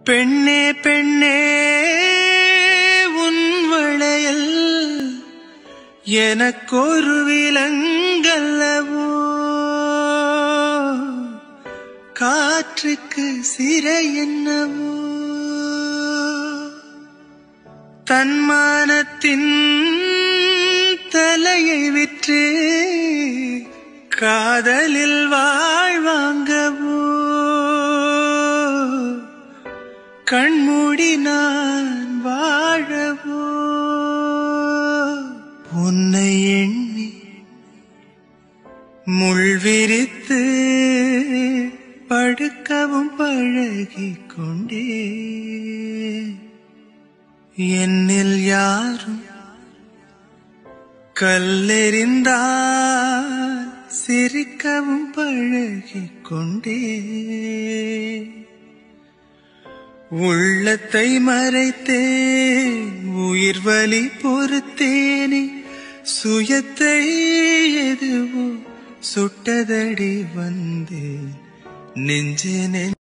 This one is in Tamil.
பெண்ணே பெண்ணே உன் வளையல் எனக்கொரு விலங்கல்லவோ காற்றுக்கு சிறை என்னவோ தன்மானத்தின் தலையை விற்று காதலில் வாழ்வாங்கவோ கண்மூடி நான் வாழவோ உன்னை எண்ணி முள் விரித்து படுக்கவும் பழகிக் கொண்டே என்னில் யாரும் கல்லெறிந்தால் சிரிக்கவும் பழகிக் கொண்டே உள்ளத்தை மறைத்தேன் உயிர் வலி பொறுத்தேனே சுயத்தை எதுவோ சுட்டதடி வந்தேன் நெஞ்சே நெஞ்சே